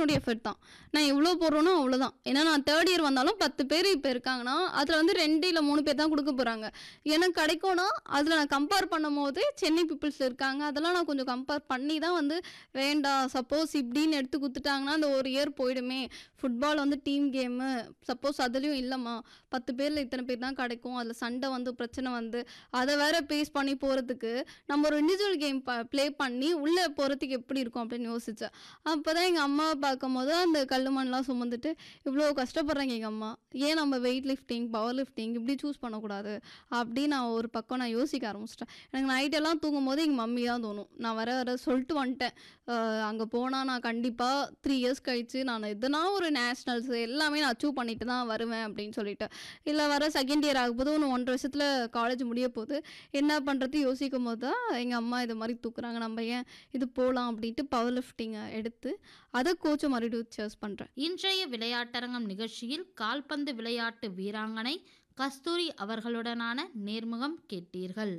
என்னுடைய எஃபர்ட் தான் நான் எவ்வளோ போடுறேனோ அவ்வளோதான் ஏன்னா நான் தேர்ட் இயர் வந்தாலும் பத்து பேர் இப்போ இருக்காங்கன்னா அதில் வந்து ரெண்டு இல்லை மூணு பேர் தான் கொடுக்க போகிறாங்க எனக்கு கிடைக்கும்னா அதில் நான் கம்பேர் பண்ணும் போது சென்னை பீப்புள்ஸ் இருக்காங்க அதெல்லாம் நான் கொஞ்சம் கம்பேர் பண்ணி தான் வந்து வேண்டாம் சப்போஸ் இப்படின்னு எடுத்து கொடுத்துட்டாங்கன்னா அந்த ஒரு இயர் போயிடுமே ஃபுட்பால் வந்து டீம் கேமு சப்போஸ் அதுலேயும் இல்லைம்மா பத்து பேரில் இத்தனை பேர் தான் கிடைக்கும் அதில் சண்டை வந்து பிரச்சனை வந்து அதை வேற பேஸ் பண்ணி போகிறதுக்கு நம்ம ஒரு இண்டிவிஜுவல் கேம் ப ப்ளே பண்ணி உள்ளே போகிறதுக்கு எப்படி இருக்கும் அப்படின்னு யோசித்தேன் அப்போ தான் எங்கள் அம்மாவை பார்க்கும்போது அந்த கல் மண்லாம் சுமந்துட்டு இவ்வளோ கஷ்டப்படுறாங்க எங்கள் அம்மா ஏன் நம்ம வெயிட் லிஃப்டிங் பவர் லிஃப்டிங் இப்படி சூஸ் பண்ணக்கூடாது அப்படின்னு நான் ஒரு பக்கம் நான் யோசிக்க ஆரம்பிச்சிட்டேன் எனக்கு நைட்டெல்லாம் தூங்கும் போது எங்கள் மம்மி தான் தோணும் நான் வர வர சொல்லிட்டு வந்துட்டேன் அங்கே போனால் நான் கண்டிப்பாக த்ரீ இயர்ஸ் கழிச்சு நான் எதுனா ஒரு நேஷ்னல்ஸ் எல்லாமே நான் அச்சீவ் பண்ணிட்டு தான் வருவேன் அப்படின்னு சொல்லிட்டு இல்லை வர செகண்ட் இயர் ஆகும்போது ஒன்று ஒன்றரை வருஷத்தில் காலேஜ் முடிய போகுது என்ன பண்ணுறது யோசிக்கும் போது தான் எங்கள் அம்மா இது மாதிரி தூக்குறாங்க நம்ம ஏன் இது போகலாம் அப்படின்ட்டு பவர் லிஃப்டிங்கை எடுத்து அதை கோச்சை மறுபடியும் சர்ச் பண்ணுறேன் இன்றைய விளையாட்டரங்கம் நிகழ்ச்சியில் கால்பந்து விளையாட்டு வீராங்கனை கஸ்தூரி அவர்களுடனான நேர்முகம் கேட்டீர்கள்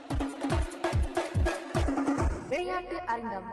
விளையாட்டு அரங்கம்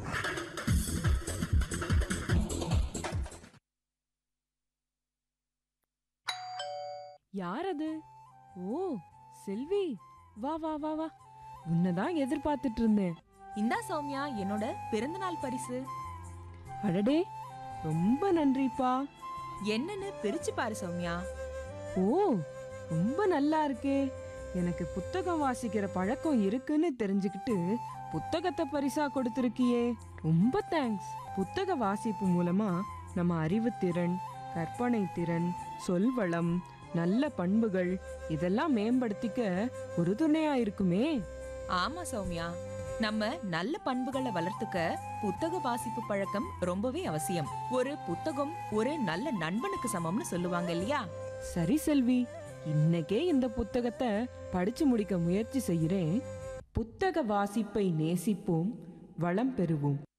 யார் அது ஓ செல்வி வா வா வா வா உன்னதான் எதிர்பார்த்துட்டு இருந்தேன் இந்தா சௌமியா என்னோட பிறந்தநாள் பரிசு அடடே ரொம்ப நன்றிப்பா என்னன்னு பிரிச்சு பாரு சௌமியா ஓ ரொம்ப நல்லா இருக்கே எனக்கு புத்தகம் வாசிக்கிற பழக்கம் இருக்குன்னு தெரிஞ்சுக்கிட்டு புத்தகத்தை பரிசா கொடுத்திருக்கியே ரொம்ப தேங்க்ஸ் புத்தக வாசிப்பு மூலமா நம்ம அறிவுத்திறன் கற்பனை திறன் சொல்வளம் நல்ல பண்புகள் இதெல்லாம் மேம்படுத்திக்க ஒரு துணையா இருக்குமே ஆமா சௌமியா நம்ம நல்ல பண்புகளை வளர்த்துக்க புத்தக வாசிப்பு பழக்கம் ரொம்பவே அவசியம் ஒரு புத்தகம் ஒரு நல்ல நண்பனுக்கு சமம்னு சொல்லுவாங்க இல்லையா சரி செல்வி இன்னைக்கே இந்த புத்தகத்தை படிச்சு முடிக்க முயற்சி செய்கிறேன் புத்தக வாசிப்பை நேசிப்போம் வளம் பெறுவோம்